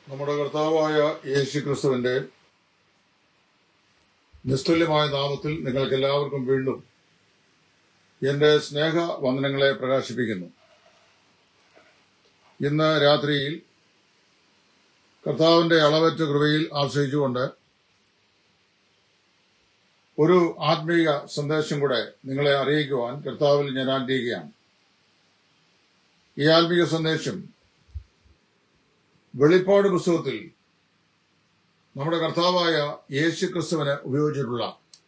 നമ്മുടെ കർത്താവായ യേശു ക്രിസ്തുവിന്റെ നിസ്തുല്യമായ നാമത്തിൽ നിങ്ങൾക്ക് എല്ലാവർക്കും വീണ്ടും എന്റെ സ്നേഹ വന്ദനങ്ങളെ പ്രകാശിപ്പിക്കുന്നു ഇന്ന് രാത്രിയിൽ കർത്താവിന്റെ അളവറ്റ കൃപയിൽ ആശ്രയിച്ചുകൊണ്ട് ഒരു ആത്മീയ സന്ദേശം കൂടെ നിങ്ങളെ അറിയിക്കുവാൻ കർത്താവിൽ ഞാൻ ആഗ്രഹിക്കുകയാണ് ഈ ആത്മീയ സന്ദേശം വെളിപ്പാട് പുസ്തകത്തിൽ നമ്മുടെ കർത്താവായ യേശു ക്രിസ്തുവിന് ഉപയോഗിച്ചിട്ടുള്ള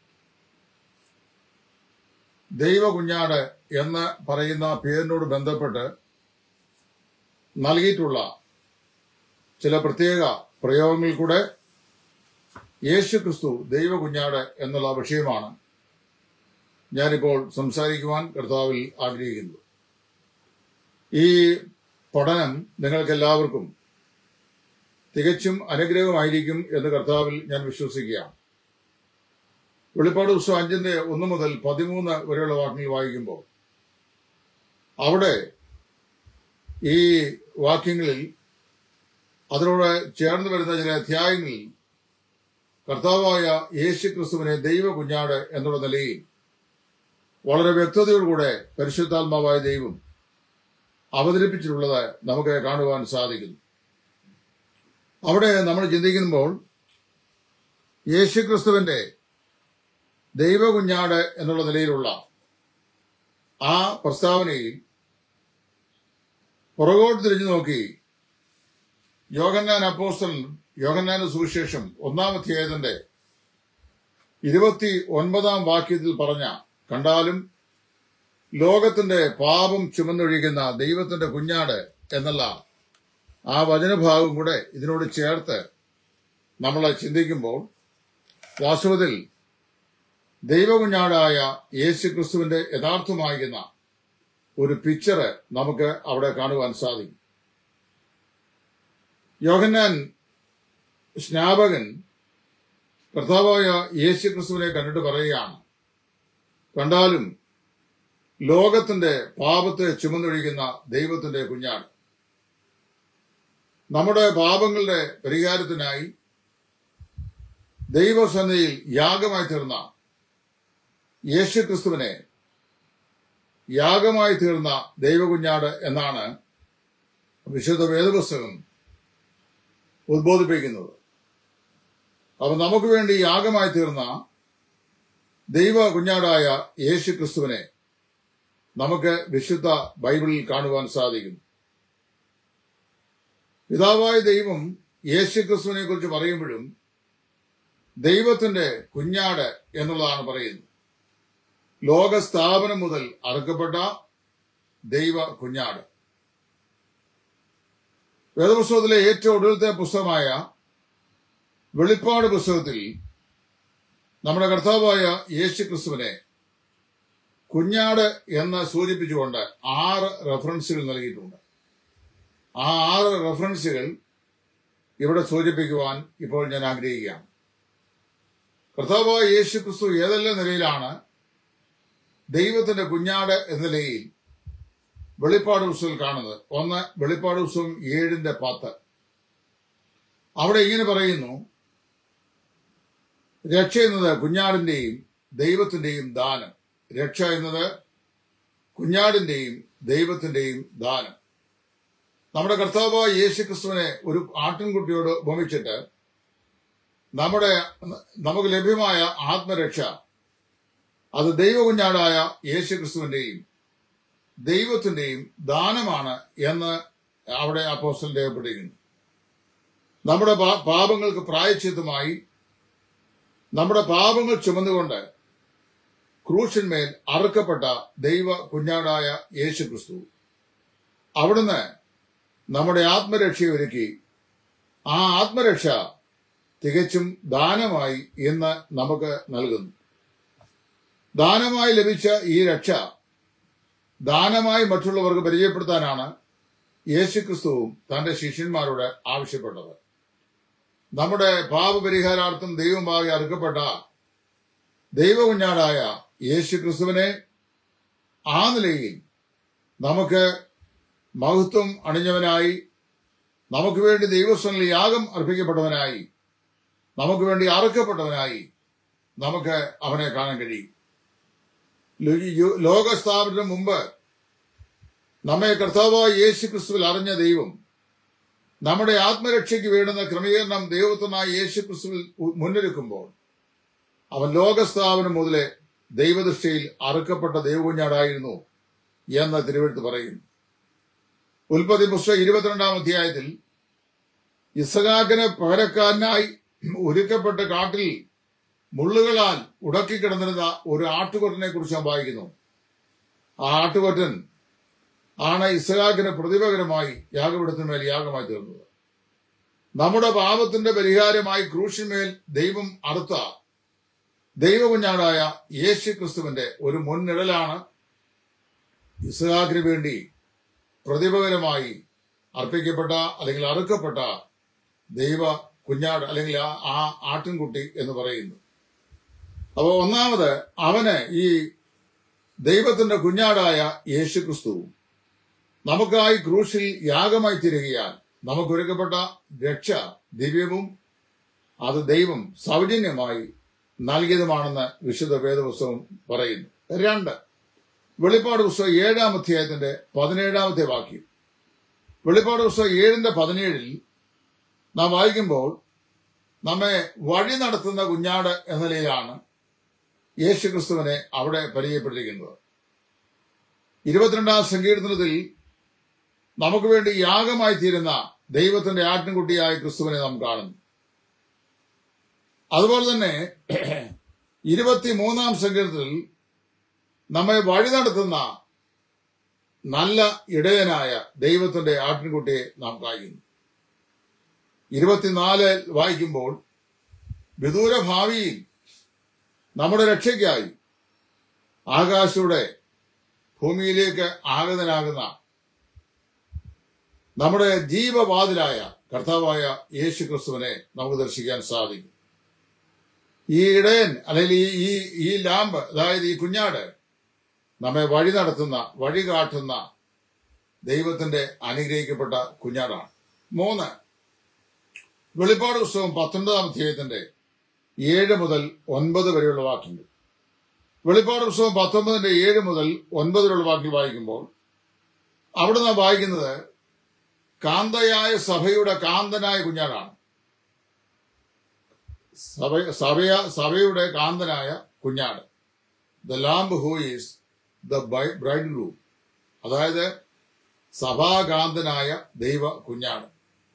ദൈവ കുഞ്ഞാട് എന്ന് പറയുന്ന പേരിനോട് ബന്ധപ്പെട്ട് നൽകിയിട്ടുള്ള ചില പ്രത്യേക പ്രയോഗങ്ങളിൽ കൂടെ യേശു ക്രിസ്തു ദൈവ കുഞ്ഞാട് എന്നുള്ള വിഷയമാണ് ഞാനിപ്പോൾ സംസാരിക്കുവാൻ കർത്താവിൽ ആഗ്രഹിക്കുന്നത് ഈ പഠനം നിങ്ങൾക്കെല്ലാവർക്കും തികച്ചും അനുഗ്രഹമായിരിക്കും എന്ന് കർത്താവിൽ ഞാൻ വിശ്വസിക്കുകയാണ് വെളിപ്പാട് പുസ്തകം അഞ്ചിന്റെ ഒന്ന് മുതൽ പതിമൂന്ന് വരെയുള്ള വാക്യങ്ങൾ വായിക്കുമ്പോൾ അവിടെ ഈ വാക്യങ്ങളിൽ അതിനോട് ചേർന്ന് വരുന്ന ചില അധ്യായങ്ങളിൽ കർത്താവായ യേശു ക്രിസ്തുവിനെ ദൈവ കുഞ്ഞാട് എന്നുള്ള നിലയിൽ വളരെ വ്യക്തതയോടുകൂടെ പരിശുദ്ധാത്മാവായ ദൈവം അവതരിപ്പിച്ചിട്ടുള്ളത് നമുക്ക് കാണുവാൻ സാധിക്കുന്നു അവിടെ നമ്മൾ ചിന്തിക്കുമ്പോൾ യേശുക്രിസ്തുവിന്റെ ദൈവകുഞ്ഞാട് എന്നുള്ള നിലയിലുള്ള ആ പ്രസ്താവനയിൽ പുറകോട്ട് തിരിഞ്ഞു നോക്കി യോഗന്നാൻ അപ്പോസ്റ്റൽ യോഗന്നാന്റെ സുവിശേഷം ഒന്നാം അധ്യായത്തിന്റെ ഇരുപത്തി ഒൻപതാം വാക്യത്തിൽ പറഞ്ഞ കണ്ടാലും ലോകത്തിന്റെ പാപം ചുമന്നൊഴിക്കുന്ന ദൈവത്തിന്റെ കുഞ്ഞാട് എന്നുള്ള ആ വചനഭാഗം കൂടെ ഇതിനോട് ചേർത്ത് നമ്മൾ ചിന്തിക്കുമ്പോൾ വാസ്തവത്തിൽ ദൈവകുഞ്ഞാടായ യേശു ക്രിസ്തുവിന്റെ യഥാർത്ഥമായിരുന്ന ഒരു പിക്ചർ നമുക്ക് അവിടെ കാണുവാൻ സാധിക്കും യോഹന്നാൻ സ്നാപകൻ കർത്താവായ യേശു ക്രിസ്തുവിനെ കണ്ടിട്ട് പറയുകയാണ് കണ്ടാലും ലോകത്തിന്റെ പാപത്തെ ചുമന്നൊഴിക്കുന്ന ദൈവത്തിന്റെ കുഞ്ഞാണ് നമ്മുടെ പാപങ്ങളുടെ പരിഹാരത്തിനായി ദൈവസന്നയിൽ യാഗമായി തീർന്ന യേശു ക്രിസ്തുവിനെ യാഗമായി തീർന്ന ദൈവകുഞ്ഞാട് എന്നാണ് വിശുദ്ധ വേദപുസ്തകം ഉദ്ബോധിപ്പിക്കുന്നത് അപ്പൊ നമുക്ക് വേണ്ടി യാഗമായി തീർന്ന ദൈവ കുഞ്ഞാടായ യേശു ക്രിസ്തുവിനെ നമുക്ക് വിശുദ്ധ ബൈബിളിൽ കാണുവാൻ സാധിക്കും പിതാവായ ദൈവം യേശു ക്രിസ്തുവിനെ കുറിച്ച് പറയുമ്പോഴും ദൈവത്തിന്റെ കുഞ്ഞാട് എന്നുള്ളതാണ് പറയുന്നത് ലോകസ്ഥാപനം മുതൽ അറുക്കപ്പെട്ട ദൈവ കുഞ്ഞാട് വേദപുസ്തകത്തിലെ ഏറ്റവും ഒടുവിലത്തെ പുസ്തകമായ വെളിപ്പാട് പുസ്തകത്തിൽ നമ്മുടെ കർത്താവായ യേശു ക്രിസ്തുവിനെ കുഞ്ഞാട് എന്ന് സൂചിപ്പിച്ചുകൊണ്ട് ആറ് റെഫറൻസുകൾ നൽകിയിട്ടുണ്ട് ആ ആറ് റെഫറൻസുകൾ ഇവിടെ സൂചിപ്പിക്കുവാൻ ഇപ്പോൾ ഞാൻ ആഗ്രഹിക്കുകയാണ് കർത്താവായ യേശു ക്രിസ്തു ഏതെല്ലാം നിലയിലാണ് ദൈവത്തിന്റെ കുഞ്ഞാട് എന്ന നിലയിൽ വെളിപ്പാട് പുസ്തകം കാണുന്നത് ഒന്ന് വെളിപ്പാട് പുസ്തകം ഏഴിന്റെ പത്ത് അവിടെ ഇങ്ങനെ പറയുന്നു രക്ഷ എന്നത് കുഞ്ഞാടിന്റെയും ദൈവത്തിന്റെയും ദാനം രക്ഷ എന്നത് കുഞ്ഞാടിന്റെയും ദൈവത്തിന്റെയും ദാനം നമ്മുടെ കർത്താവായ യേശു ക്രിസ്തുവിനെ ഒരു ആട്ടിൻകുട്ടിയോട് ഉപമിച്ചിട്ട് നമ്മുടെ നമുക്ക് ലഭ്യമായ ആത്മരക്ഷ അത് ദൈവകുഞ്ഞാടായ യേശു ക്രിസ്തുവിന്റെയും ദൈവത്തിന്റെയും ദാനമാണ് എന്ന് അവിടെ അപ്പോസ്റ്റൽ രേഖപ്പെട്ടിരിക്കുന്നു നമ്മുടെ പാ- പാപങ്ങൾക്ക് പ്രായച്ചിത്തമായി നമ്മുടെ പാപങ്ങൾ ചുമന്നുകൊണ്ട് ക്രൂശന്മേൽ അറുക്കപ്പെട്ട ദൈവ കുഞ്ഞാടായ യേശു ക്രിസ്തു അവിടുന്ന് നമ്മുടെ ആത്മരക്ഷയെ ഒരുക്കി ആ ആത്മരക്ഷ തികച്ചും ദാനമായി ഇന്ന് നമുക്ക് നൽകുന്നു ദാനമായി ലഭിച്ച ഈ രക്ഷ ദാനമായി മറ്റുള്ളവർക്ക് പരിചയപ്പെടുത്താനാണ് യേശുക്രിസ്തുവും തന്റെ ശിഷ്യന്മാരോട് ആവശ്യപ്പെട്ടത് നമ്മുടെ പാപപരിഹാരാർത്ഥം ദൈവമായി അറുക്കപ്പെട്ട ദൈവകുഞ്ഞാടായ യേശുക്രിസ്തുവിനെ ആ നിലയിൽ നമുക്ക് മഹത്വം അണിഞ്ഞവനായി നമുക്ക് വേണ്ടി ദൈവസ്ഥനിൽ യാഗം അർപ്പിക്കപ്പെട്ടവനായി നമുക്ക് വേണ്ടി അറുക്കപ്പെട്ടവനായി നമുക്ക് അവനെ കാണാൻ കഴിയും ലോ- ലോകസ്ഥാപനത്തിന് മുമ്പ് നമ്മെ കർത്താവായ യേശു ക്രിസ്തുവിൽ അറിഞ്ഞ ദൈവം നമ്മുടെ ആത്മരക്ഷയ്ക്ക് വേണ്ടുന്ന ക്രമീകരണം ദൈവത്തിനായ യേശു ക്രിസ്തുവിൽ മുന്നൊരുക്കുമ്പോൾ അവൻ ലോകസ്ഥാപനം മുതലേ ദൈവദൃഷ്ടിയിൽ അറുക്കപ്പെട്ട ദൈവകുഞ്ഞാടായിരുന്നു എന്ന് തിരുവെടുത്ത് പറയുന്നു ഉൽപ്പത്തി പുസ്തകം ഇരുപത്തിരണ്ടാം അധ്യായത്തിൽ ഇസഹാക്കിന് പകരക്കാരനായി ഒരുക്കപ്പെട്ട കാട്ടിൽ മുള്ളുകളാൽ ഉടക്കിക്കിടന്നിരുന്ന ഒരു ആട്ടുകൊറ്റനെ കുറിച്ച് ഞാൻ വായിക്കുന്നു ആ ആട്ടുകൊറ്റൻ ആണ് ഇസഹാക്കിന് പ്രതിപകരമായി യാഗപീഠത്തിന്മേൽ യാഗമായി തീർന്നത് നമ്മുടെ പാപത്തിന്റെ പരിഹാരമായി ക്രൂശിന്മേൽ ദൈവം അറുത്ത ദൈവകുഞ്ഞാടായ യേശു ക്രിസ്തുവിന്റെ ഒരു മുൻനിഴലാണ് ഇസഹാക്കിന് വേണ്ടി പ്രതിപകരമായി അർപ്പിക്കപ്പെട്ട അല്ലെങ്കിൽ അറുക്കപ്പെട്ട ദൈവ കുഞ്ഞാട് അല്ലെങ്കിൽ ആ ആ ആട്ടിൻകുട്ടി എന്ന് പറയുന്നു അപ്പോൾ ഒന്നാമത് അവന് ഈ ദൈവത്തിന്റെ കുഞ്ഞാടായ യേശു ക്രിസ്തുവും നമുക്കായി ക്രൂശിൽ യാഗമായി തീരുകയാൽ നമുക്കൊരുക്കപ്പെട്ട രക്ഷ ദിവ്യവും അത് ദൈവം സൗജന്യമായി നൽകിയതുമാണെന്ന് വിശുദ്ധ വേദപുസ്തകം പറയുന്നു രണ്ട് വെളിപ്പാട് പുസ്തകം ഏഴാം അധ്യായത്തിന്റെ പതിനേഴാമത്തെ വാക്യം വെളിപ്പാട് പുസ്തകം ഏഴിന്റെ പതിനേഴിൽ നാം വായിക്കുമ്പോൾ നമ്മെ വഴി നടത്തുന്ന കുഞ്ഞാട് എന്ന നിലയിലാണ് യേശു ക്രിസ്തുവിനെ അവിടെ പരിചയപ്പെട്ടിരിക്കുന്നത് ഇരുപത്തിരണ്ടാം സങ്കീർത്തനത്തിൽ നമുക്ക് വേണ്ടി യാഗമായി തീരുന്ന ദൈവത്തിന്റെ ആട്ടിൻകുട്ടിയായ ക്രിസ്തുവിനെ നാം കാണുന്നു അതുപോലെ തന്നെ ഇരുപത്തിമൂന്നാം സങ്കീർത്തനത്തിൽ നമ്മെ വഴി നടത്തുന്ന നല്ല ഇടയനായ ദൈവത്തിന്റെ ആട്ടിൻകുട്ടിയെ നാം കായ്ക്കുന്നു ഇരുപത്തിനാല് വായിക്കുമ്പോൾ വിദൂര ഭാവിയിൽ നമ്മുടെ രക്ഷയ്ക്കായി ആകാശയുടെ ഭൂമിയിലേക്ക് ആഗതനാകുന്ന നമ്മുടെ ജീവവാതിലായ കർത്താവായ യേശു ക്രിസ്തുവിനെ നമുക്ക് ദർശിക്കാൻ സാധിക്കും ഈ ഇടയൻ അല്ലെങ്കിൽ ഈ ഈ ഈ ലാമ്പ് അതായത് ഈ കുഞ്ഞാട് നമ്മെ വഴി നടത്തുന്ന വഴി കാട്ടുന്ന ദൈവത്തിന്റെ അനുഗ്രഹിക്കപ്പെട്ട കുഞ്ഞാടാണ് മൂന്ന് വെളിപ്പാട് പുസ്തകം പത്തൊൻപതാം അധ്യായത്തിന്റെ ഏഴ് മുതൽ ഒൻപത് വരെയുള്ള വാക്യങ്ങൾ വെളിപ്പാട് പുസ്തകം പത്തൊമ്പതിന്റെ ഏഴ് മുതൽ ഒൻപത് വരെയുള്ള വാക്യങ്ങൾ വായിക്കുമ്പോൾ അവിടെ നാം വായിക്കുന്നത് കാന്തയായ സഭയുടെ കാന്തനായ കുഞ്ഞാടാണ് സഭ സഭയ സഭയുടെ കാന്തനായ കുഞ്ഞാട് the lamb who is the bridegroom അതായത് സഭാകാന്തനായ ദൈവ കുഞ്ഞാട്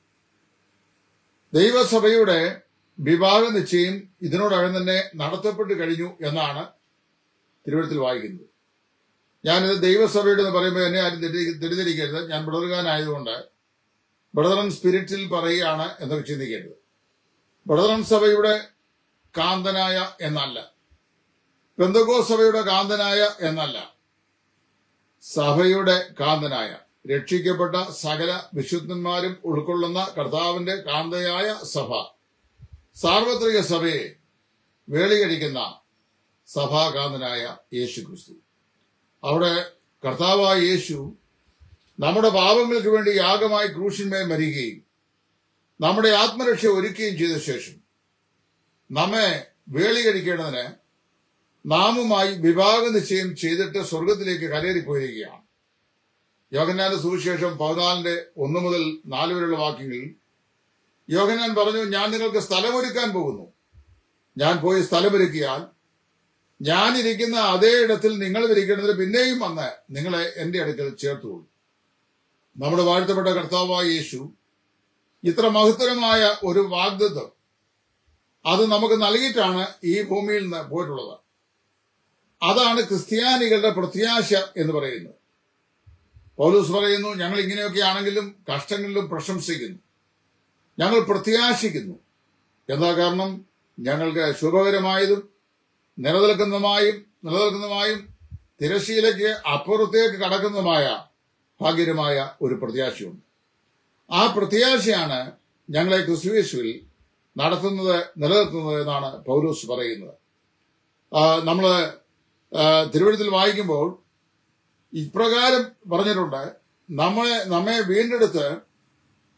ദൈവസഭയുടെ വിവാഹ നിശ്ചയം ഇതിനോടകം തന്നെ നടത്തപ്പെട്ട് കഴിഞ്ഞു എന്നാണ് തിരുവനന്തപുരത്തിൽ വായിക്കുന്നത് ഞാനിത് ദൈവസഭയുടെ എന്ന് പറയുമ്പോൾ എന്നെ ആരും തെറ്റി- തെറ്റിദ്ധരിക്കരുത് ഞാൻ ബ്രദർകാനായതുകൊണ്ട് ബ്രദറൻ സ്പിരിറ്റിൽ പറയുകയാണ് എന്നൊക്കെ ചിന്തിക്കരുത് ബ്രദറൻ സഭയുടെ കാന്തനായ എന്നല്ല പെന്തകോ സഭയുടെ കാന്തനായ എന്നല്ല സഭയുടെ കാന്തനായ രക്ഷിക്കപ്പെട്ട സകല വിശുദ്ധന്മാരും ഉൾക്കൊള്ളുന്ന കർത്താവിന്റെ കാന്തയായ സഭ സാർവത്രിക സഭയെ വേളികഴിക്കുന്ന സഭാകാന്തനായ യേശു ക്രിസ്തു അവിടെ കർത്താവായ യേശു നമ്മുടെ പാപങ്ങൾക്ക് വേണ്ടി യാഗമായി ക്രൂശിന്മേൽ മരിക്കുകയും നമ്മുടെ ആത്മരക്ഷ ഒരുക്കുകയും ചെയ്ത ശേഷം നമ്മെ വേളികഴിക്കേണ്ടതിന് നാമുമായി വിവാഹ നിശ്ചയം ചെയ്തിട്ട് സ്വർഗത്തിലേക്ക് കരേറിപ്പോയിരിക്കുകയാണ് യോഹന്നാന്റെ സുവിശേഷം പതിനാലിന്റെ ഒന്ന് മുതൽ നാല് വരെയുള്ള വാക്യങ്ങളിൽ യോഹന്നാൻ പറഞ്ഞു ഞാൻ നിങ്ങൾക്ക് സ്ഥലമൊരുക്കാൻ പോകുന്നു ഞാൻ പോയി സ്ഥലമൊരുക്കിയാൽ ഞാൻ ഇരിക്കുന്ന അതേ ഇടത്തിൽ നിങ്ങൾ ഇരിക്കേണ്ടതിന് പിന്നെയും വന്ന് നിങ്ങളെ എന്റെ അടുക്കൽ ചേർത്തുകൊള്ളു നമ്മുടെ വാഴ്ത്തപ്പെട്ട കർത്താവായ യേശു ഇത്ര മഹത്തരമായ ഒരു വാഗ്ദത്വം അത് നമുക്ക് നൽകിയിട്ടാണ് ഈ ഭൂമിയിൽ നിന്ന് പോയിട്ടുള്ളത് അതാണ് ക്രിസ്ത്യാനികളുടെ പ്രത്യാശ എന്ന് പറയുന്നത് പൗലൂസ് പറയുന്നു ഞങ്ങൾ ഇങ്ങനെയൊക്കെ ആണെങ്കിലും കഷ്ടങ്ങളിലും പ്രശംസിക്കുന്നു ഞങ്ങൾ പ്രത്യാശിക്കുന്നു എന്താ കാരണം ഞങ്ങൾക്ക് ശുഭകരമായതും നിലനിൽക്കുന്നതുമായും നിലനിൽക്കുന്നതുമായും തിരശീലയ്ക്ക് അപ്പുറത്തേക്ക് കടക്കുന്നതുമായ ഭാഗ്യകരമായ ഒരു പ്രത്യാശയുണ്ട് ആ പ്രത്യാശയാണ് ഞങ്ങളെ ക്രിസ്തുവേശുവിൽ നടത്തുന്നത് നിലനിർത്തുന്നത് എന്നാണ് പൗലോസ് പറയുന്നത് നമ്മൾ തിരുവഴുത്തിൽ വായിക്കുമ്പോൾ ഇപ്രകാരം പറഞ്ഞിട്ടുണ്ട് നമ്മളെ നമ്മെ വീണ്ടെടുത്ത്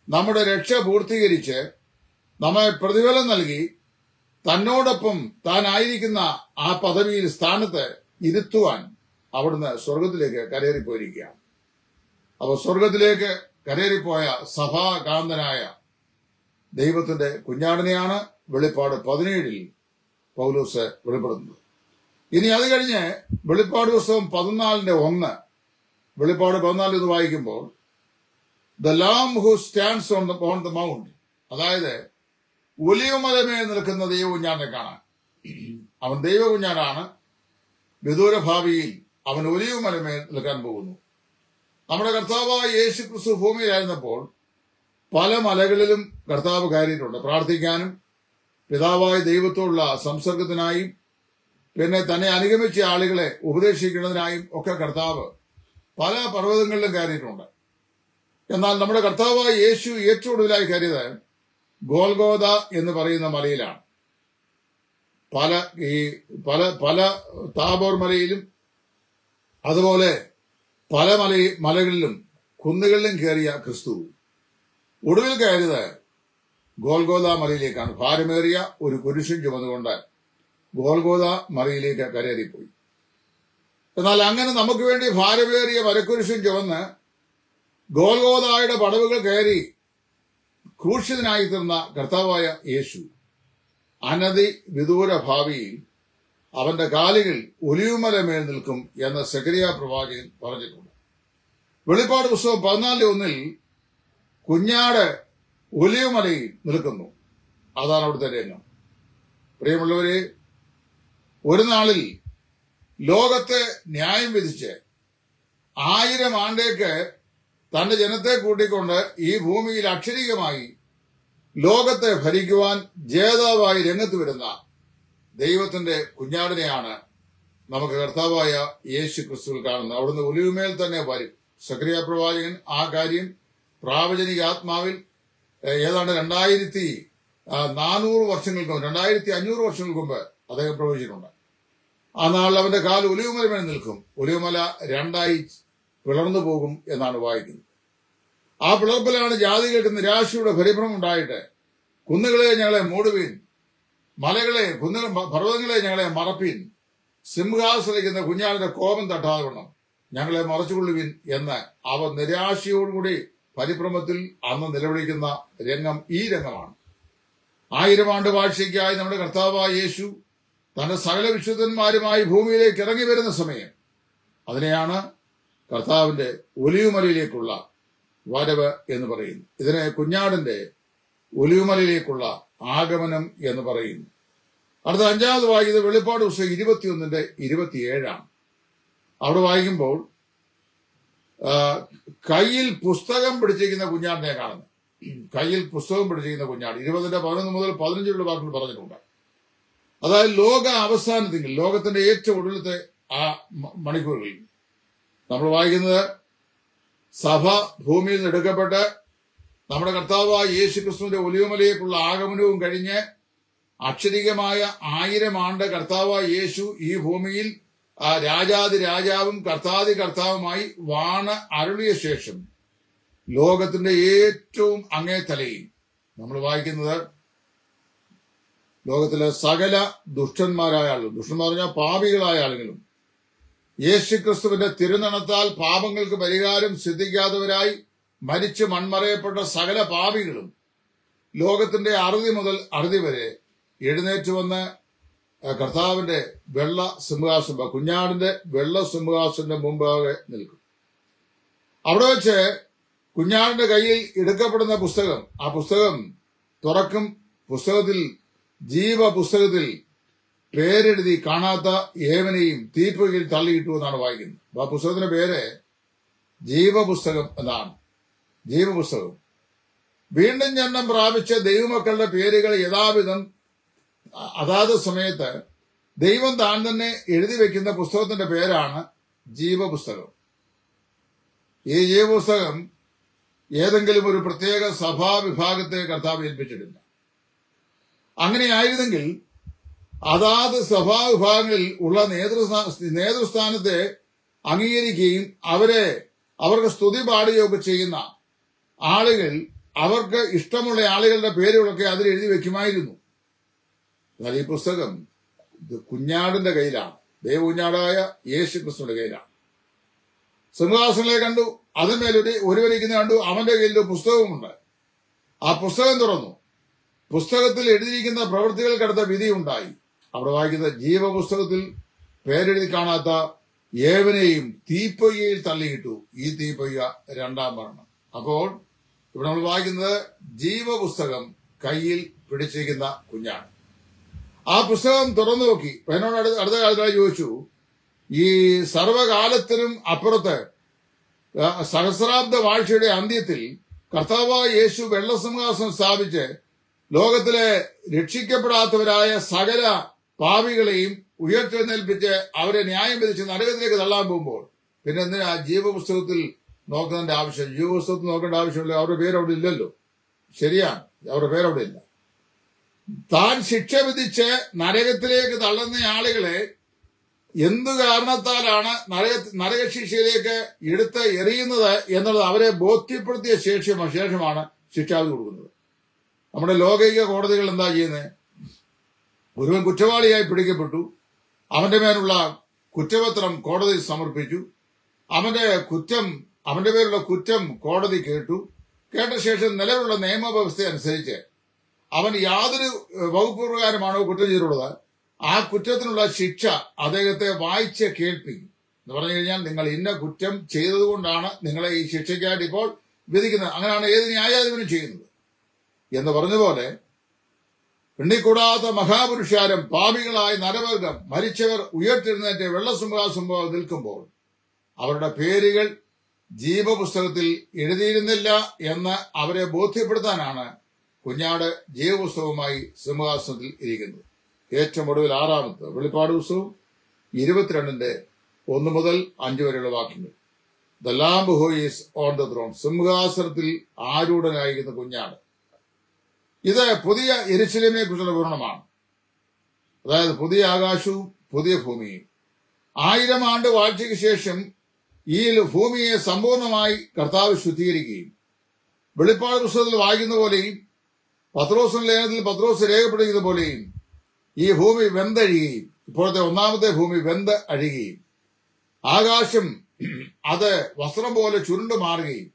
നമ്മുടെ രക്ഷ പൂർത്തീകരിച്ച് നമ്മെ പ്രതിഫലം നൽകി തന്നോടൊപ്പം താൻ ആയിരിക്കുന്ന ആ പദവിയിൽ സ്ഥാനത്ത് ഇരുത്തുവാൻ അവിടുന്ന് സ്വർഗത്തിലേക്ക് കരേറിപ്പോയിരിക്കുകയാണ് അപ്പോൾ സ്വർഗത്തിലേക്ക് കരേറിപ്പോയ സഭാകാന്തനായ ദൈവത്തിന്റെ കുഞ്ഞാടിനെയാണ് വെളിപ്പാട് പതിനേഴിൽ പൗലൂസ് വെളിപ്പെടുത്തുന്നത് ഇനി അത് കഴിഞ്ഞ് വെളിപ്പാട് പുസ്തകം പതിനാലിന്റെ ഒന്ന് വെളിപ്പാട് പതിനാലിൽ ഇത് വായിക്കുമ്പോൾ the lamb who stands on the on the mount അതായത് ഒലിവുമലമേൽ നിൽക്കുന്ന ദൈവകുഞ്ഞാനെ കാണാൻ അവൻ ദൈവകുഞ്ഞാനാണ് വിദൂര ഭാവിയിൽ അവൻ ഒലിവുമലമേൽ നിൽക്കാൻ പോകുന്നു നമ്മുടെ കർത്താവായ യേശു ക്രിസ്തു ഭൂമിയിലായിരുന്നപ്പോൾ പല മലകളിലും കർത്താവ് കയറിയിട്ടുണ്ട് പ്രാർത്ഥിക്കാനും പിതാവായ ദൈവത്തോടുള്ള സംസർഗത്തിനായും പിന്നെ തന്നെ അനുഗമിച്ച ആളുകളെ ഉപദേശിക്കുന്നതിനായും ഒക്കെ കർത്താവ് പല പർവ്വതങ്ങളിലും കയറിയിട്ടുണ്ട് എന്നാൽ നമ്മുടെ കർത്താവായ യേശു ഏറ്റവും കൂടുതലായി കയറിയത് ഗോൽഗോദ എന്ന് പറയുന്ന മലയിലാണ് പല ഈ പല പല താബോർ മലയിലും അതുപോലെ പല മല മലകളിലും കുന്നുകളിലും കയറിയ ക്രിസ്തു ഒടുവിൽ കയറിയത് ഗോൽഗോദ മലയിലേക്കാണ് ഭാരമേറിയ ഒരു കുരിശും ചുമന്നുകൊണ്ട് ഗോൽഗോദ മലയിലേക്ക് കരേറിപ്പോയി എന്നാൽ അങ്ങനെ നമുക്ക് വേണ്ടി ഭാരമേറിയ മരക്കുരിശും ചുമന്ന് ഗോൽഗോദായുടെ പടവുകൾ കയറി ക്രൂശിതനായി തീർന്ന കർത്താവായ യേശു അനധി വിദൂര ഭാവിയിൽ അവന്റെ കാലുകൾ ഒലിവുമലമേൽ നിൽക്കും എന്ന സെക്രിയ പ്രവാചകൻ പറഞ്ഞിട്ടുണ്ട് വെളിപ്പാട് പുസ്തകം പതിനാല് ഒന്നിൽ കുഞ്ഞാട് ഒലിവുമലയിൽ നിൽക്കുന്നു അതാണ് അവിടുത്തെ രംഗം പ്രിയമുള്ളവരെ ഒരു നാളിൽ ലോകത്തെ ന്യായം വിധിച്ച് ആയിരം ആണ്ടേക്ക് തന്റെ ജനത്തെ കൂട്ടിക്കൊണ്ട് ഈ ഭൂമിയിൽ അക്ഷരീകമായി ലോകത്തെ ഭരിക്കുവാൻ ജേതാവായി രംഗത്ത് വരുന്ന ദൈവത്തിന്റെ കുഞ്ഞാടിനെയാണ് നമുക്ക് കർത്താവായ യേശു ക്രിസ്തുവിൽ കാണുന്നത് അവിടുന്ന് ഒലിവുമേൽ തന്നെ വരും സക്രിയ പ്രവാചകൻ ആ കാര്യം പ്രാവചനിക ആത്മാവിൽ ഏഹ്, ഏതാണ്ട് രണ്ടായിരത്തി ആ, നാനൂറ് വർഷങ്ങൾക്ക് മുമ്പ് രണ്ടായിരത്തി അഞ്ഞൂറ് വർഷങ്ങൾക്ക് മുമ്പ് അദ്ദേഹം പ്രവചിച്ചിട്ടുണ്ട് ആ നാളിൽ അവന്റെ കാൽ ഒലിവുമല മേൽ നിൽക്കും ഒലിവുമല രണ്ടായി പിളർന്നു പോകും എന്നാണ് വായിക്കുന്നത് ആ പിളർപ്പിലാണ് ജാതികൾക്ക് നിരാശയുടെ പരിഭ്രമം ഉണ്ടായിട്ട് കുന്നുകളെ ഞങ്ങളെ മൂടുവീൻ മലകളെ കുന്നുകൾ പർവ്വതങ്ങളെ ഞങ്ങളെ മറപ്പീൻ സിംഹാസനിക്കുന്ന കുഞ്ഞാളിന്റെ കോപം തട്ടാതെ വേണം ഞങ്ങളെ മറച്ചുകൊള്ളുവിൻ എന്ന് അവർ നിരാശയോടുകൂടി പരിഭ്രമത്തിൽ അന്ന് നിലവിളിക്കുന്ന രംഗം ഈ രംഗമാണ് ആയിരം ആണ്ട് വാഴ്ചയ്ക്കായി നമ്മുടെ കർത്താവായ യേശു തന്റെ സകല വിശുദ്ധന്മാരുമായി ഭൂമിയിലേക്ക് ഇറങ്ങി വരുന്ന സമയം അതിനെയാണ് കർത്താവിന്റെ ഒലിവുമലയിലേക്കുള്ള വരവ് എന്ന് പറയുന്നു ഇതിനെ കുഞ്ഞാടിന്റെ ഒലിവുമലയിലേക്കുള്ള ആഗമനം എന്ന് പറയുന്നു അടുത്ത അഞ്ചാമത് വായിക്കുന്നത് വെളിപ്പാട് പുസ്തകം ഇരുപത്തിയൊന്നിന്റെ ഇരുപത്തിയേഴാണ് അവിടെ വായിക്കുമ്പോൾ ആ, കയ്യിൽ പുസ്തകം പിടിച്ചിരിക്കുന്ന കുഞ്ഞാടിനെ കാണുന്നു കയ്യിൽ പുസ്തകം പിടിച്ചിരിക്കുന്ന കുഞ്ഞാട് ഇരുപതിന്റെ പതിനൊന്ന് മുതൽ പതിനഞ്ചുള്ള വാക്കുകൾ പറഞ്ഞിട്ടുണ്ട് അതായത് ലോക അവസാനത്തിൽ ലോകത്തിന്റെ ഏറ്റവും ഒടുവിലത്തെ ആ മ- മണിക്കൂറുകളിൽ നമ്മൾ വായിക്കുന്നത് സഭ ഭൂമിയിൽ നിന്ന് എടുക്കപ്പെട്ട് നമ്മുടെ കർത്താവായ യേശു ക്രിസ്തുവിന്റെ ഒലിവുമലയേക്കുള്ള ആഗമനവും കഴിഞ്ഞ് അക്ഷരികമായ ആയിരം ആണ്ട് കർത്താവായ യേശു ഈ ഭൂമിയിൽ ആ രാജാതി രാജാവും കർത്താതി കർത്താവുമായി വാണ് അരുളിയ ശേഷം ലോകത്തിന്റെ ഏറ്റവും അങ്ങേ തലയിൽ നമ്മൾ വായിക്കുന്നത് ലോകത്തിലെ സകല ദുഷ്ടന്മാരായ ആളുകളും ദുഷ്ടന്മാർ പറഞ്ഞാൽ പാപികളായ ആളുകളും യേശുക്രിസ്തുവിന്റെ തിരുനണത്താൽ പാപങ്ങൾക്ക് പരിഹാരം സിദ്ധിക്കാത്തവരായി മരിച്ചു മൺമറയപ്പെട്ട സകല പാപികളും ലോകത്തിന്റെ അറുതി മുതൽ അറുതി വരെ എഴുന്നേറ്റ് വന്ന് ആ കർത്താവിന്റെ വെള്ള സിംഹാസനം കുഞ്ഞാടിന്റെ വെള്ള സിംഹാസന്റെ മുമ്പാകെ നിൽക്കും അവിടെ വെച്ച് കുഞ്ഞാടിന്റെ കയ്യിൽ എടുക്കപ്പെടുന്ന പുസ്തകം ആ പുസ്തകം തുറക്കും പുസ്തകത്തിൽ ജീവ പുസ്തകത്തിൽ പേരെഴുതി കാണാത്ത ഏവനെയും തീപ്പുകയിൽ തള്ളിയിട്ടു എന്നാണ് വായിക്കുന്നത് അപ്പൊ ആ പുസ്തകത്തിന്റെ പേര് ജീവപുസ്തകം എന്നാണ് ജീവപുസ്തകം വീണ്ടും ജന്മം പ്രാപിച്ച ദൈവമക്കളുടെ പേരുകൾ യഥാവിധം അ- അതാത് സമയത്ത് ദൈവം താൻ തന്നെ എഴുതി വെക്കുന്ന പുസ്തകത്തിന്റെ പേരാണ് ജീവപുസ്തകം ഈ ജീവപുസ്തകം ഏതെങ്കിലും ഒരു പ്രത്യേക സഭാവിഭാഗത്തെ കർത്താവ് ഏൽപ്പിച്ചിട്ടില്ല അങ്ങനെയായിരുന്നെങ്കിൽ അതാത് സഭാവിഭാഗങ്ങളിൽ ഉള്ള നേതൃസ്ഥാ നേതൃസ്ഥാനത്തെ അംഗീകരിക്കുകയും അവരെ അവർക്ക് സ്തുതി പാടുകയൊക്കെ ചെയ്യുന്ന ആളുകൾ അവർക്ക് ഇഷ്ടമുള്ള ആളുകളുടെ പേരുകളൊക്കെ അതിൽ എഴുതി വെക്കുമായിരുന്നു എന്നാൽ ഈ പുസ്തകം ഇത് കുഞ്ഞാടിന്റെ കയ്യിലാണ് ദേവകുഞ്ഞാടായ യേശു ക്രിസ്തുവിന്റെ കയ്യിലാണ് സിംഹാസനിലെ കണ്ടു അതിന്മേൽ ഒരു ഒരുവരിക്കുന്ന കണ്ടു അവന്റെ കയ്യിൽ ഒരു പുസ്തകമുണ്ട് ആ പുസ്തകം തുറന്നു പുസ്തകത്തിൽ എഴുതിയിരിക്കുന്ന പ്രവൃത്തികൾക്കടുത്ത വിധി ഉണ്ടായി അവിടെ വായിക്കുന്ന ജീവപുസ്തകത്തിൽ പേരെഴുതി കാണാത്ത ഏവനെയും തീപ്പൊയ്യയിൽ തള്ളിയിട്ടു ഈ തീപ്പൊയ്യ രണ്ടാം മരണം അപ്പോൾ ഇവിടെ നമ്മൾ വായിക്കുന്നത് ജീവപുസ്തകം കയ്യിൽ പിടിച്ചിരിക്കുന്ന കുഞ്ഞാണ് ആ പുസ്തകം തുറന്നു നോക്കി അപ്പൊ എന്നോട് അടുത്ത അടുത്ത കാലത്തായി ചോദിച്ചു ഈ സർവകാലത്തിനും അപ്പുറത്ത് ആ, സഹസ്രാബ്ദ വാഴ്ചയുടെ അന്ത്യത്തിൽ കർത്താവായ യേശു വെള്ളസിംഹാസനം സ്ഥാപിച്ച് ലോകത്തിലെ രക്ഷിക്കപ്പെടാത്തവരായ സകല പാപികളെയും ഉയർത്തെഴുന്നേൽപ്പിച്ച് അവരെ ന്യായം വിധിച്ച് നരകത്തിലേക്ക് തള്ളാൻ പോകുമ്പോൾ പിന്നെ എന്തിനാ ജീവപുസ്തകത്തിൽ നോക്കുന്നതിന്റെ ആവശ്യം ജീവപുസ്തകത്തിൽ നോക്കേണ്ട ആവശ്യമില്ല അവരുടെ പേര് അവിടെ ഇല്ലല്ലോ ശരിയാണ് അവരുടെ പേര് അവിടെ ഇല്ല താൻ ശിക്ഷ വിധിച്ച് നരകത്തിലേക്ക് തള്ളുന്ന ആളുകളെ എന്തു കാരണത്താലാണ് നരക നരകശിക്ഷയിലേക്ക് എടുത്ത് എറിയുന്നത് എന്നുള്ളത് അവരെ ബോധ്യപ്പെടുത്തിയ ശേഷം ശേഷമാണ് ശിക്ഷാവിധി കൊടുക്കുന്നത് നമ്മുടെ ലോകൈക കോടതികൾ എന്താ ചെയ്യുന്നത് ഒരുവൻ കുറ്റവാളിയായി പിടിക്കപ്പെട്ടു അവന്റെ മേലുള്ള കുറ്റപത്രം കോടതിയിൽ സമർപ്പിച്ചു അവന്റെ കുറ്റം അവന്റെ പേരുള്ള കുറ്റം കോടതി കേട്ടു കേട്ട ശേഷം നിലവിലുള്ള നിയമവ്യവസ്ഥ അനുസരിച്ച് അവൻ യാതൊരു ഏഹ്, വകുപ്പ് പ്രകാരമാണോ കുറ്റം ചെയ്തിട്ടുള്ളത് ആ കുറ്റത്തിനുള്ള ശിക്ഷ അദ്ദേഹത്തെ വായിച്ച് കേൾപ്പിക്കും എന്ന് പറഞ്ഞു കഴിഞ്ഞാൽ നിങ്ങൾ ഇന്ന കുറ്റം ചെയ്തതുകൊണ്ടാണ് നിങ്ങളെ ഈ ശിക്ഷയ്ക്കായിട്ട് ഇപ്പോൾ വിധിക്കുന്നത് അങ്ങനെയാണ് ഏത് ന്യായാധിപനും ചെയ്യുന്നത് എന്ന് പറഞ്ഞതുപോലെ എണ്ണിക്കൂടാത്ത മഹാപുരുഷാരം പാപികളായ നരവർഗം മരിച്ചവർ ഉയർത്തെഴുന്നേറ്റ് വെള്ളസിംഹാസം പോലെ നിൽക്കുമ്പോൾ അവരുടെ പേരുകൾ ജീവപുസ്തകത്തിൽ എഴുതിയിരുന്നില്ല എന്ന് അവരെ ബോധ്യപ്പെടുത്താനാണ് കുഞ്ഞാട് ജീവപുസ്തകവുമായി സിംഹാസനത്തിൽ ഇരിക്കുന്നത് ഏറ്റവും ഒടുവിൽ ആറാമത്തെ വെളിപ്പാട് പുസ്തകം ഇരുപത്തിരണ്ടിന്റെ ഒന്ന് മുതൽ അഞ്ച് വരെയുള്ള വാക്യങ്ങൾ the lamb who is on the throne സിംഹാസനത്തിൽ ആരൂഢനായിരിക്കുന്ന കുഞ്ഞാട് ഇത് പുതിയ എരിശിലമെ കുറിച്ചുള്ള വിവരണമാണ് അതായത് പുതിയ ആകാശവും പുതിയ ഭൂമിയും ആയിരം ആണ്ട് വാഴ്ചയ്ക്ക് ശേഷം ഈ ഭൂമിയെ സമ്പൂർണമായി കർത്താവ് ശുദ്ധീകരിക്കുകയും വെളിപ്പാട് പുസ്തകത്തിൽ വായിക്കുന്ന പോലെയും പത്രോസിന്റെ ലേഖനത്തിൽ പത്രോസ് രേഖപ്പെടുത്തുന്നത് പോലെയും ഈ ഭൂമി വെന്തഴിയുകയും ഇപ്പോഴത്തെ ഒന്നാമത്തെ ഭൂമി വെന്ത് അഴിയുകയും ആകാശം അത് വസ്ത്രം പോലെ ചുരുണ്ടു മാറുകയും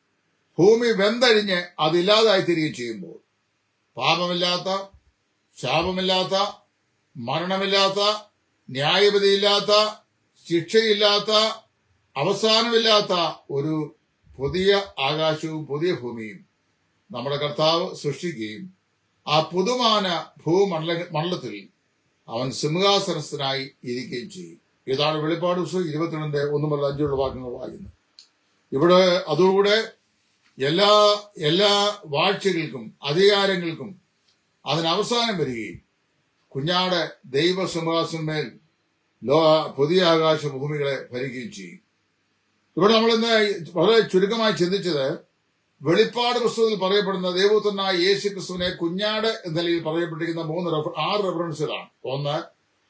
ഭൂമി വെന്തഴിഞ്ഞ് അതില്ലാതായി തീരുകയും ചെയ്യുമ്പോൾ പാപമില്ലാത്ത ശാപമില്ലാത്ത മരണമില്ലാത്ത ന്യായപതിയില്ലാത്ത ശിക്ഷയില്ലാത്ത അവസാനമില്ലാത്ത ഒരു പുതിയ ആകാശവും പുതിയ ഭൂമിയും നമ്മുടെ കർത്താവ് സൃഷ്ടിക്കുകയും ആ പുതുമാന ഭൂമണ്ഡല മണ്ഡലത്തിൽ അവൻ സിംഹാസനസ്ഥനായി ഇരിക്കുകയും ചെയ്യും ഇതാണ് വെളിപ്പാട് പുസ്തകം ഇരുപത്തിരണ്ടിന്റെ ഒന്ന് മുതൽ അഞ്ചുള്ള വാക്യങ്ങൾ വായിക്കുന്നത് ഇവിടെ അതുകൂടെ എല്ലാ എല്ലാ വാഴ്ചകൾക്കും അധികാരങ്ങൾക്കും അതിന് അവസാനം വരികയും കുഞ്ഞാട് ദൈവ സിംഹാസനമേൽ ലോ പുതിയ ആകാശ ഭൂമികളെ ഭരിക്കുകയും ചെയ്യും ഇവിടെ നമ്മൾ ഇന്ന് വളരെ ചുരുക്കമായി ചിന്തിച്ചത് വെളിപ്പാട് പുസ്തകത്തിൽ പറയപ്പെടുന്ന ദൈവപുത്രനായ യേശു ക്രിസ്തുവിനെ കുഞ്ഞാട് എന്ന നിലയിൽ പറയപ്പെട്ടിരിക്കുന്ന മൂന്ന് റെഫ- ആറ് റെഫറൻസുകളാണ് ഒന്ന്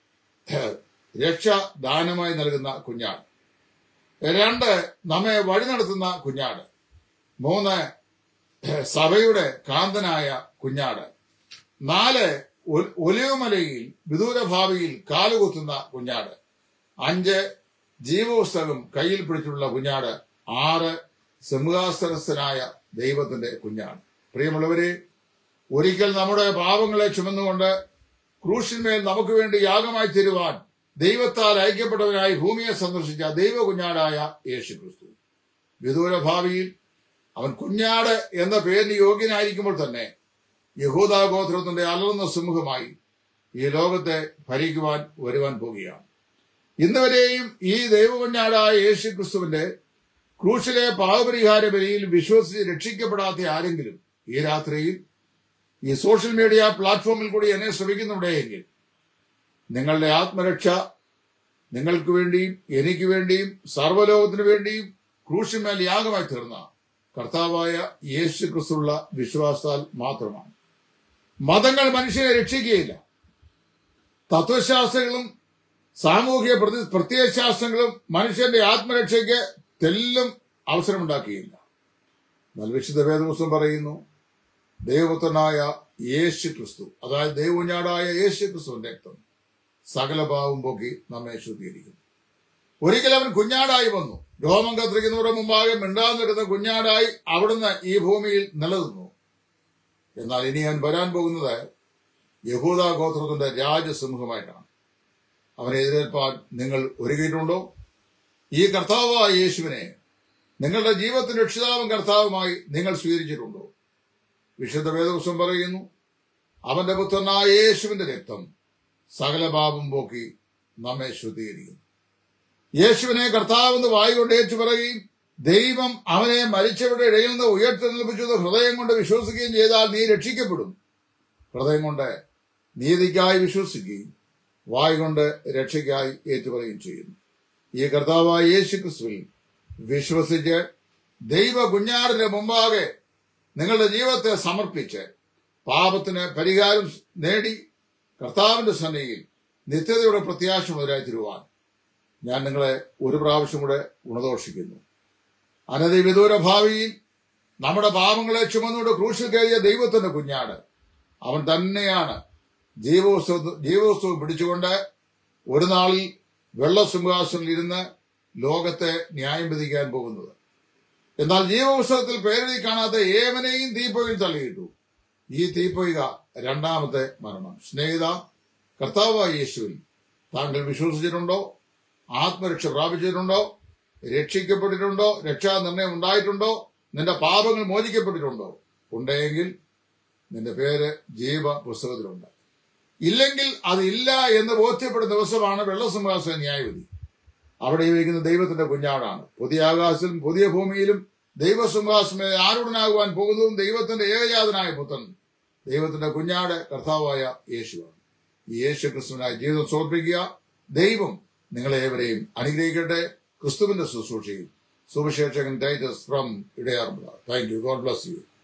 രക്ഷ ദാനമായി നൽകുന്ന കുഞ്ഞാട് രണ്ട് നമ്മെ വഴി നടത്തുന്ന കുഞ്ഞാട് മൂന്ന് സഭയുടെ കാന്തനായ കുഞ്ഞാട് നാല് ഒ- ഒലിവുമലയിൽ വിദൂരഭാവിയിൽ കാലുകുത്തുന്ന കുഞ്ഞാട് അഞ്ച് ജീവപുസ്തകം കയ്യിൽ പിടിച്ചിട്ടുള്ള കുഞ്ഞാട് ആറ് സിംഹാസനസ്ഥനായ ദൈവത്തിന്റെ കുഞ്ഞാട് പ്രിയമുള്ളവരെ ഒരിക്കൽ നമ്മുടെ പാപങ്ങളെ ചുമന്നുകൊണ്ട് ക്രൂശിന്മേൽ നമുക്ക് വേണ്ടി യാഗമായി തരുവാൻ ദൈവത്താൽ ഐക്യപ്പെട്ടവനായി ഭൂമിയെ സന്ദർശിച്ച ദൈവ കുഞ്ഞാടായ യേശു ക്രിസ്തു വിദൂര ഭാവിയിൽ അവൻ കുഞ്ഞാട് എന്ന പേരിന് യോഗ്യനായിരിക്കുമ്പോൾ തന്നെ യഹൂദാ ഗോത്രത്തിന്റെ അലർന്ന സമൂഹമായി ഈ ലോകത്തെ ഭരിക്കുവാൻ വരുവാൻ പോവുകയാണ് ഇന്നുവരെയും ഈ ദൈവകുഞ്ഞാടായ യേശു ക്രിസ്തുവിന്റെ ക്രൂശിലെ പാവപരിഹാര ബലിയിൽ വിശ്വസിച്ച് രക്ഷിക്കപ്പെടാത്ത ആരെങ്കിലും ഈ രാത്രിയിൽ ഈ സോഷ്യൽ മീഡിയ പ്ലാറ്റ്ഫോമിൽ കൂടി എന്നെ ശ്രമിക്കുന്നുണ്ടെങ്കിൽ നിങ്ങളുടെ ആത്മരക്ഷ നിങ്ങൾക്ക് വേണ്ടിയും എനിക്ക് വേണ്ടിയും സർവ്വലോകത്തിനു വേണ്ടിയും ക്രൂശിന്മേൽ യാഗമായി തീർന്ന കർത്താവായ യേശു ക്രിസ്തുള്ള വിശ്വാസത്താൽ മാത്രമാണ് മതങ്ങൾ മനുഷ്യനെ രക്ഷിക്കുകയില്ല തത്വശാസ്ത്രങ്ങളും സാമൂഹിക പ്രതി പ്രത്യയശാസ്ത്രങ്ങളും മനുഷ്യന്റെ ആത്മരക്ഷയ്ക്ക് തെല്ലും അവസരമുണ്ടാക്കുകയില്ല എന്നാൽ വിശുദ്ധ വേദപുസ്തകം പറയുന്നു ദൈവപുത്രനായ യേശു ക്രിസ്തു അതായത് ദൈവകുഞ്ഞാടായ യേശു ക്രിസ്തുവിന്റെ രക്തം സകല ഭാവം പോക്കി നമ്മെ ശുദ്ധീകരിക്കുന്നു ഒരിക്കൽ അവൻ കുഞ്ഞാടായി വന്നു രോമം കത്തിരിക്കുന്നവരുടെ മുമ്പാകെ മിണ്ടാൻ നിൽക്കുന്ന കുഞ്ഞാടായി അവിടുന്ന് ഈ ഭൂമിയിൽ നിലനിന്നു എന്നാൽ ഇനി അവൻ വരാൻ പോകുന്നത് യഹൂദ ഗോത്രത്തിന്റെ രാജസിംഹമായിട്ടാണ് അവനെ എതിരേൽപ്പാൻ നിങ്ങൾ ഒരുങ്ങിയിട്ടുണ്ടോ ഈ കർത്താവായ യേശുവിനെ നിങ്ങളുടെ ജീവിതത്തിന്റെ രക്ഷിതാവും കർത്താവുമായി നിങ്ങൾ സ്വീകരിച്ചിട്ടുണ്ടോ വിശുദ്ധ വേദവസം പറയുന്നു അവന്റെ പുത്രനായ യേശുവിന്റെ രക്തം സകല പാപം പോക്കി നമ്മെ ശുദ്ധീകരിക്കുന്നു യേശുവിനെ കർത്താവെന്ന് വായുകൊണ്ട് ഏറ്റു പറയുകയും ദൈവം അവനെ മരിച്ചവരുടെ ഇടയിൽ നിന്ന് ഉയർത്തെഴുന്നേൽപ്പിച്ചത് ഹൃദയം കൊണ്ട് വിശ്വസിക്കുകയും ചെയ്താൽ നീ രക്ഷിക്കപ്പെടും ഹൃദയം കൊണ്ട് നീതിക്കായി വിശ്വസിക്കുകയും വായു കൊണ്ട് രക്ഷയ്ക്കായി ഏറ്റുപറയുകയും ചെയ്യുന്നു ഈ കർത്താവായ യേശു ക്രിസ്തുവിൽ വിശ്വസിച്ച് ദൈവ കുഞ്ഞാടിന്റെ മുമ്പാകെ നിങ്ങളുടെ ജീവിതത്തെ സമർപ്പിച്ച് പാപത്തിന് പരിഹാരം നേടി കർത്താവിന്റെ സന്നയിൽ നിത്യതയുടെ പ്രത്യാശ മുതലായി തരുവാൻ ഞാൻ നിങ്ങളെ ഒരു പ്രാവശ്യം കൂടെ ഗുണദോഷിക്കുന്നു അനധി വിദൂര ഭാവിയിൽ നമ്മുടെ പാപങ്ങളെ ചുമന്നുകൊണ്ട് ക്രൂശിൽ കയറിയ ദൈവത്തിന്റെ കുഞ്ഞാട് അവൻ തന്നെയാണ് ജീവോത്സവ ജീവോത്സവം പിടിച്ചുകൊണ്ട് ഒരു നാളിൽ വെള്ളസിംഹാസനിൽ ഇരുന്ന് ലോകത്തെ ന്യായം വിധിക്കാൻ പോകുന്നത് എന്നാൽ ജീവോത്സവത്തിൽ പേരെഴുതി കാണാത്ത ഏവനെയും തീപ്പൊയിൽ തള്ളിയിട്ടു ഈ തീപ്പൊയ്ക രണ്ടാമത്തെ മരണം സ്നേഹിത കർത്താവായ യേശുവിൽ താങ്കൾ വിശ്വസിച്ചിട്ടുണ്ടോ ആത്മരക്ഷ പ്രാപിച്ചിട്ടുണ്ടോ രക്ഷിക്കപ്പെട്ടിട്ടുണ്ടോ രക്ഷാ നിർണയം ഉണ്ടായിട്ടുണ്ടോ നിന്റെ പാപങ്ങൾ മോചിക്കപ്പെട്ടിട്ടുണ്ടോ ഉണ്ടെങ്കിൽ നിന്റെ പേര് ജീവ പുസ്തകത്തിലുണ്ട് ഇല്ലെങ്കിൽ അതില്ല എന്ന് ബോധ്യപ്പെടുന്ന ദിവസമാണ് വെള്ളസിംഹാസന ന്യായവിധി അവിടെ ഇരിക്കുന്ന ദൈവത്തിന്റെ കുഞ്ഞാടാണ് പുതിയ ആകാശത്തിലും പുതിയ ഭൂമിയിലും ദൈവസിംഹാസന ആരുടനാകുവാൻ പോകുന്നതും ദൈവത്തിന്റെ ഏകജാതനായ പുത്രൻ ദൈവത്തിന്റെ കുഞ്ഞാട് കർത്താവായ യേശുവാണ് ഈ യേശു ക്രിസ്തുവിനായി ജീവിതം സമർപ്പിക്കുക ദൈവം നിങ്ങളേവരെയും അനുഗ്രഹിക്കട്ടെ ക്രിസ്തുവിന്റെ ശുശ്രൂഷയിൽ സുവിശേഷകൻ ടൈറ്റസ് ഫ്രം ഇടയാറുമുള്ള thank you God bless U